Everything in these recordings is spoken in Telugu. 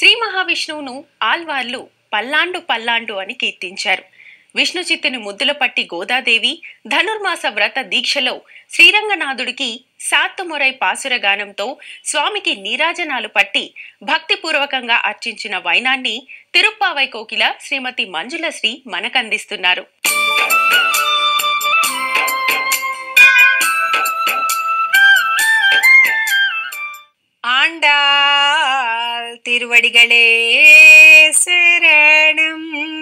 శ్రీ మహావిష్ణువును ఆల్వార్లు పల్లాండు పల్లాండు అని కీర్తించారు విష్ణు చిత్తుని ముద్దుల పట్టి గోదాదేవి ధనుర్మాస వ్రత దీక్షలో శ్రీరంగనాథుడికి సాత్తుమురై పాసుర గానంతో స్వామికి నీరాజనాలు పట్టి భక్తిపూర్వకంగా అర్చించిన వైనాన్ని తిరుప్పావై కోకిల శ్రీమతి మంజుల శ్రీ మనకందిస్తున్నారు ஆண்டாள் திருவடிகளே శరణం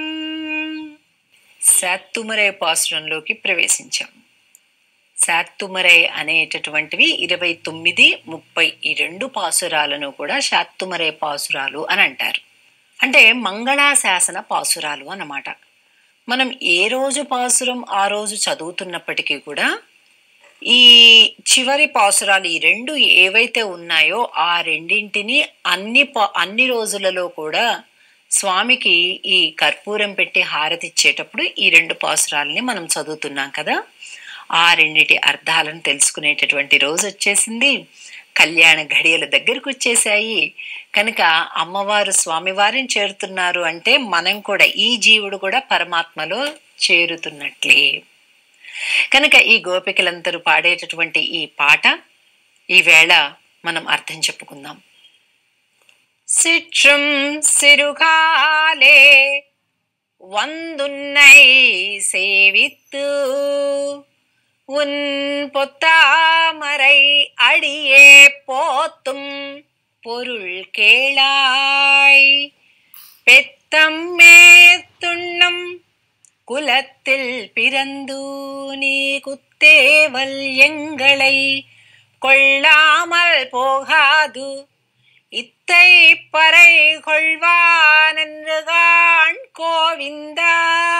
సాత్తుమరై పాసురంలోకి ప్రవేశించాం సాత్తుమరై అనేటటువంటివి ఇరవై తొమ్మిది ముప్పై ఈ రెండు పాసురాలను కూడా శాత్తుమరై పాసురాలు అని అంటారు అంటే మంగళాశాసన పాసురాలు అన్నమాట మనం ఏ రోజు పాసురం ఆ రోజు చదువుతున్నప్పటికీ కూడా ఈ చివరి పాసురాలు ఈ రెండు ఏవైతే ఉన్నాయో ఆ రెండింటిని అన్ని పా అన్ని రోజులలో కూడా స్వామికి ఈ కర్పూరం పెట్టి హారతి ఇచ్చేటప్పుడు ఈ రెండు పాసురాలని మనం చదువుతున్నాం కదా ఆ రెండిటి అర్థాలను తెలుసుకునేటటువంటి రోజు వచ్చేసింది కళ్యాణ ఘడియల దగ్గరకు వచ్చేసాయి కనుక అమ్మవారు స్వామివారిని చేరుతున్నారు అంటే మనం కూడా ఈ జీవుడు కూడా పరమాత్మలో చేరుతున్నట్లే కనుక ఈ గోపికలందరూ పాడేటటువంటి ఈ పాట ఈవేళ మనం అర్థం చెప్పుకుందాం சிற்றும் சிறுகாலே வந்துன்னை சேவித்து உன் பொத்தாமரை அடியே போத்தும் பொருள் கேளாய் பெத்தம்மே துண்ணம் குலத்தில் பிறந்து நீ குத்தேவல் எங்களை கொள்ளாமல் போகாது இத்தை பறை கொள்வானென்று காண் கோவிந்தா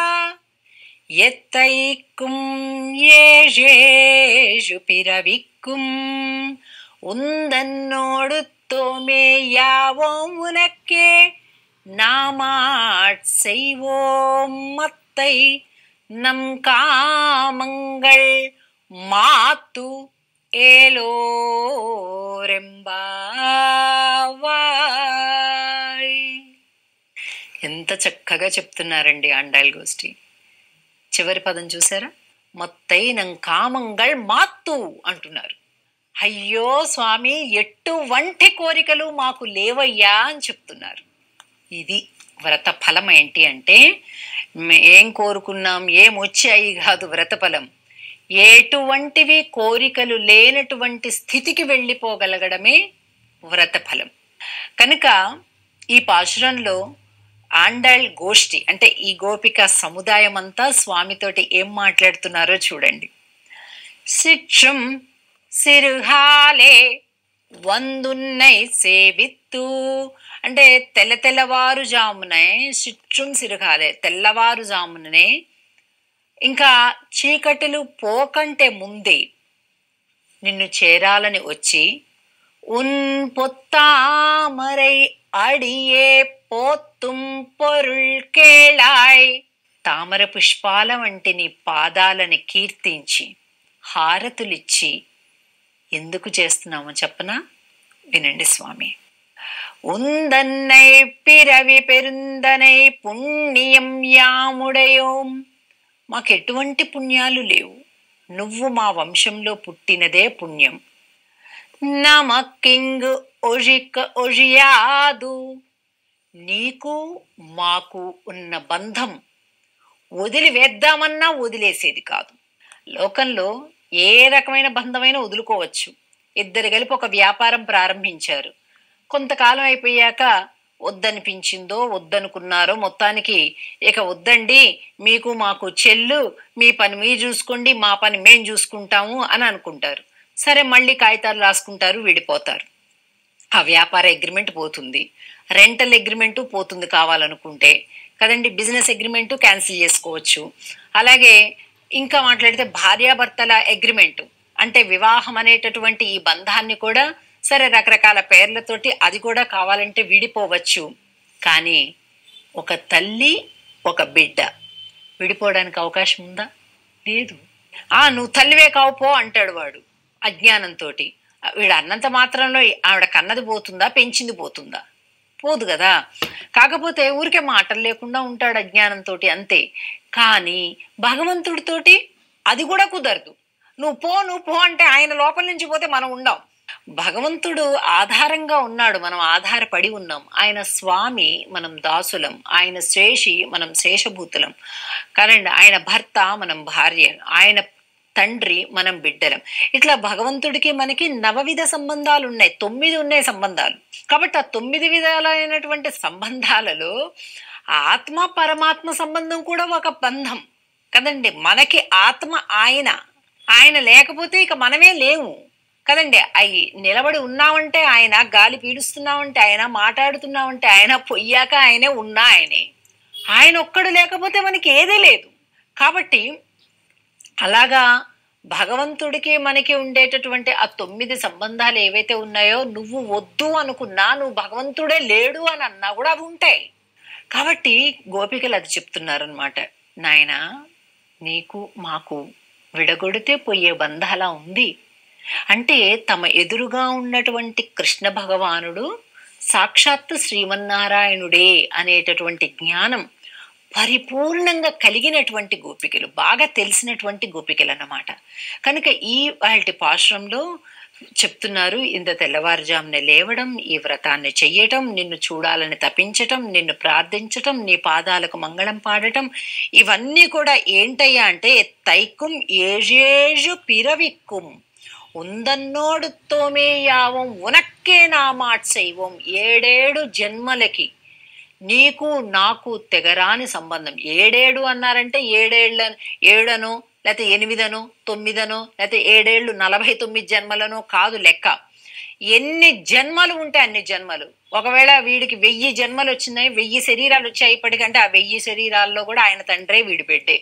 எத்தைக்கும் ஏழேழு பிறவிக்கும் உந்தன்னோடு தோமேயாவோம் உனக்கே நாமாட் செய்வோம் மத்தை நம் காமங்கள் மாத்து ఏలోరెంబావాయ్ ఎంత చక్కగా చెప్తున్నారండి ఆండాయిల్ గోష్ఠి చివరి పదం చూసారా మొత్తై నం కామంగళ్ మాత్తు అంటున్నారు అయ్యో స్వామి ఎటువంటి కోరికలు మాకు లేవయ్యా అని చెప్తున్నారు ఇది వ్రత ఫలం ఏంటి అంటే మే- ఏం కోరుకున్నాం ఏం వచ్చాయి కాదు వ్రత ఫలం ఎటువంటివి కోరికలు లేనటువంటి స్థితికి వెళ్ళిపోగలగడమే వ్రత ఫలం కనుక ఈ పాశురంలో ఆండాళ్ గోష్ఠి అంటే ఈ గోపిక సముదాయం అంతా స్వామితోటి ఏం మాట్లాడుతున్నారో చూడండి సిక్షం సిరుహాలే వందున్నై సేవిత్తు అంటే తెల్ల తెల్లవారుజామునే సిచ్చుం సిరుహాలే తెల్లవారుజామునే ఇంకా చీకటిలు పోకంటే ముందే నిన్ను చేరాలని వచ్చి ఉన్ పొత్తామరై అడియే పోత్తుం పొరుల్ కేళాయ్ తామర పుష్పాల వంటి నీ పాదాలని కీర్తించి హారతులిచ్చి ఎందుకు చేస్తున్నామో చెప్పనా వినండి స్వామి ఉందన్నై పిరవి పెరుందనై పుణ్యం యాముడయోం మాకెటువంటి పుణ్యాలు లేవు నువ్వు మా వంశంలో పుట్టినదే పుణ్యం నమక్కింగ్ ఒழிక ఒழிయాదు నీకు మాకు ఉన్న బంధం వదిలివేద్దామన్నా వదిలేసేది కాదు లోకంలో ఏ రకమైన బంధమైనా వదులుకోవచ్చు ఇద్దరు కలిపి ఒక వ్యాపారం ప్రారంభించారు కొంతకాలం అయిపోయాక వద్దనిపించిందో వద్దనుకున్నారో మొత్తానికి ఇక వద్దండి మీకు మాకు చెల్లు మీ పని మీరు చూసుకోండి మా పని మేం చూసుకుంటాము అని అనుకుంటారు సరే మళ్ళీ కాగితాలు రాసుకుంటారు విడిపోతారు ఆ వ్యాపార అగ్రిమెంట్ పోతుంది రెంటల్ అగ్రిమెంట్ పోతుంది కావాలనుకుంటే కదండి బిజినెస్ అగ్రిమెంట్ క్యాన్సిల్ చేసుకోవచ్చు అలాగే ఇంకా మాట్లాడితే భార్యాభర్తల అగ్రిమెంట్ అంటే వివాహం అనేటటువంటి ఈ బంధాన్ని కూడా సరే రకరకాల పేర్లతోటి అది కూడా కావాలంటే విడిపోవచ్చు కానీ ఒక తల్లి ఒక బిడ్డ విడిపోవడానికి అవకాశం ఉందా లేదు ఆ నువ్వు తల్లివే కావు పో అంటాడు వాడు అజ్ఞానంతో వీడు అన్నంత మాత్రంలో ఆవిడ కన్నది పోతుందా పెంచింది పోతుందా పోదు కదా కాకపోతే ఊరికే మాటలు లేకుండా ఉంటాడు అజ్ఞానంతో అంతే కానీ భగవంతుడితోటి అది కూడా కుదరదు నువ్వు పో నువ్వు పో అంటే ఆయన లోపల నుంచి పోతే మనం ఉండం భగవంతుడు ఆధారంగా ఉన్నాడు మనం ఆధారపడి ఉన్నాం ఆయన స్వామి మనం దాసులం ఆయన శేషి మనం శేషభూతులం కదండి ఆయన భర్త మనం భార్య ఆయన తండ్రి మనం బిడ్డలం ఇట్లా భగవంతుడికి మనకి నవవిధ సంబంధాలు ఉన్నాయి తొమ్మిది ఉన్నాయి సంబంధాలు కాబట్టి ఆ తొమ్మిది విధాలైనటువంటి సంబంధాలలో ఆత్మ పరమాత్మ సంబంధం కూడా ఒక బంధం కదండి మనకి ఆత్మ ఆయన ఆయన లేకపోతే ఇక మనమే లేవు కదండి అవి నిలబడి ఉన్నామంటే ఆయన గాలి పీలుస్తున్నామంటే ఆయన మాట్లాడుతున్నామంటే ఆయన పొయ్యాక ఆయనే ఉన్నా ఆయనే ఆయన ఒక్కడు లేకపోతే మనకి ఏదీ లేదు కాబట్టి అలాగా భగవంతుడికి మనకి ఉండేటటువంటి ఆ తొమ్మిది సంబంధాలు ఏవైతే ఉన్నాయో నువ్వు వద్దు అనుకున్నా నువ్వు భగవంతుడే లేడు అని అన్నా కూడా అవి ఉంటాయి కాబట్టి గోపికలు అది చెప్తున్నారనమాట నాయనా నీకు మాకు విడగొడితే పోయే బంధాలా ఉంది అంటే తమ ఎదురుగా ఉన్నటువంటి కృష్ణ భగవానుడు సాక్షాత్తు శ్రీమన్నారాయణుడే అనేటటువంటి జ్ఞానం పరిపూర్ణంగా కలిగినటువంటి గోపికలు బాగా తెలిసినటువంటి గోపికలు అన్నమాట కనుక ఈ వాళ్ళ పాశ్రంలో చెప్తున్నారు ఇంత తెల్లవారుజామున లేవడం ఈ వ్రతాన్ని చెయ్యటం నిన్ను చూడాలని తపించటం నిన్ను ప్రార్థించటం నీ పాదాలకు మంగళం పాడటం ఇవన్నీ కూడా ఏంటయ్యా అంటే తైకుం ఏజేజు పిరవిక్కుం ఉందన్నోడు తోమే యావం ఉనక్కే నామాట్సైవం ఏడేడు జన్మలకి నీకు నాకు తెగరాని సంబంధం ఏడేడు అన్నారంటే ఏడేళ్ళ ఏడనో లేకపోతే ఎనిమిదనో తొమ్మిదనో లేకపోతే ఏడేళ్ళు నలభై తొమ్మిది జన్మలనో కాదు లెక్క ఎన్ని జన్మలు ఉంటే అన్ని జన్మలు ఒకవేళ వీడికి వెయ్యి జన్మలు వచ్చినాయి వెయ్యి శరీరాలు వచ్చాయి ఇప్పటికంటే ఆ వెయ్యి శరీరాల్లో కూడా ఆయన తండ్రే వీడి పెట్టే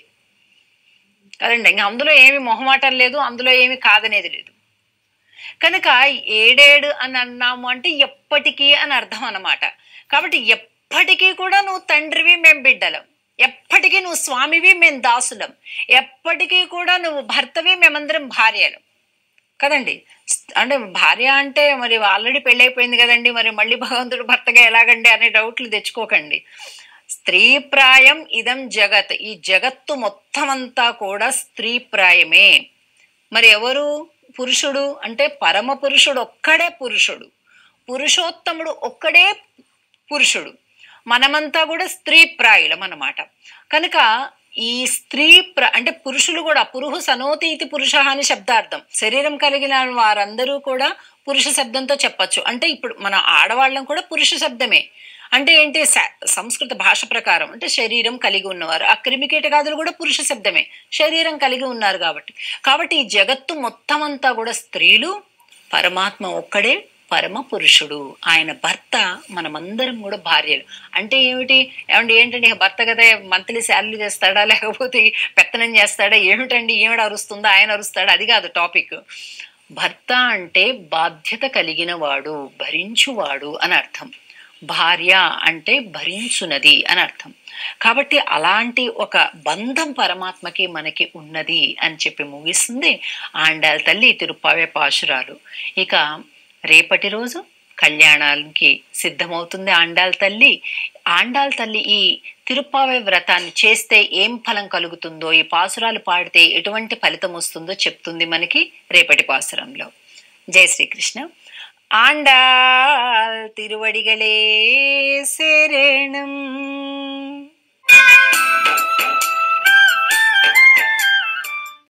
కదండి ఇంకా అందులో ఏమి మొహమాటం లేదు అందులో ఏమి కాదనేది లేదు కనుక ఏడేడు అని అన్నాము అంటే ఎప్పటికీ అని అర్థం అన్నమాట కాబట్టి ఎప్పటికీ కూడా నువ్వు తండ్రివి మేము బిడ్డలం ఎప్పటికీ నువ్వు స్వామివి మేము దాసులం ఎప్పటికీ కూడా నువ్వు భర్తవి మేమందరం భార్యలు కదండి అంటే భార్య అంటే మరి ఆల్రెడీ పెళ్ళైపోయింది కదండి మరి మళ్ళీ భగవంతుడు భర్తగా ఎలాగండి అనే డౌట్లు తెచ్చుకోకండి స్త్రీ ప్రాయం ఇదం జగత్ ఈ జగత్తు మొత్తం అంతా కూడా స్త్రీ ప్రాయమే మరి ఎవరు పురుషుడు అంటే పరమ పురుషుడు ఒక్కడే పురుషుడు పురుషోత్తముడు ఒక్కడే పురుషుడు మనమంతా కూడా స్త్రీ ప్రాయులం అన్నమాట కనుక ఈ స్త్రీ ప్ర అంటే పురుషులు కూడా పురుహు సనోతి ఇది పురుష అని శబ్దార్థం శరీరం కలిగిన వారందరూ కూడా పురుష శబ్దంతో చెప్పచ్చు అంటే ఇప్పుడు మన ఆడవాళ్ళం కూడా పురుష శబ్దమే అంటే ఏంటి స- సంస్కృత భాష ప్రకారం అంటే శరీరం కలిగి ఉన్నవారు ఆ క్రిమికీటకాదులు కూడా పురుష శబ్దమే శరీరం కలిగి ఉన్నారు కాబట్టి కాబట్టి ఈ జగత్తు మొత్తం అంతా కూడా స్త్రీలు పరమాత్మ ఒక్కడే పరమ పురుషుడు ఆయన భర్త మనమందరం కూడా భార్యలు అంటే ఏమిటి ఏమండి ఏంటండి ఇక భర్త కదా మంత్లీ శాలరీ చేస్తాడా లేకపోతే పెత్తనం చేస్తాడా ఏమిటండి ఏమిటి అరుస్తుందా ఆయన అరుస్తాడా అది కాదు టాపిక్ భర్త అంటే బాధ్యత కలిగిన వాడు భరించువాడు అని అర్థం భార్య అంటే భరించునది అని అర్థం కాబట్టి అలాంటి ఒక బంధం పరమాత్మకి మనకి ఉన్నది అని చెప్పి ముగిస్తుంది ఆండాల తల్లి తిరుపావే పాశురాలు ఇక రేపటి రోజు కళ్యాణానికి సిద్ధమవుతుంది ఆండాల్ తల్లి ఆండాల్ తల్లి ఈ తిరుప్పావే వ్రతాన్ని చేస్తే ఏం ఫలం కలుగుతుందో ఈ పాసురాలు పాడితే ఎటువంటి ఫలితం వస్తుందో చెప్తుంది మనకి రేపటి పాసురంలో జై శ్రీకృష్ణ ఆండాల్ తిరువడిగలే శరణం